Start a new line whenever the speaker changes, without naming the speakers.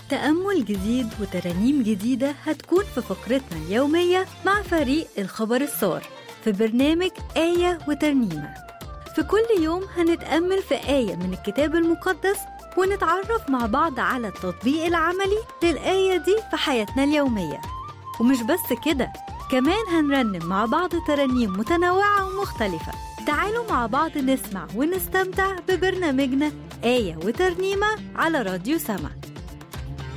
تأمل جديد وترانيم جديدة هتكون في فقرتنا اليومية مع فريق الخبر الصار في برنامج آية وترنيمة في كل يوم هنتأمل في آية من الكتاب المقدس ونتعرف مع بعض على التطبيق العملي للآية دي في حياتنا اليومية ومش بس كده كمان هنرنم مع بعض ترانيم متنوعة ومختلفة تعالوا مع بعض نسمع ونستمتع ببرنامجنا آية وترنيمة على راديو سما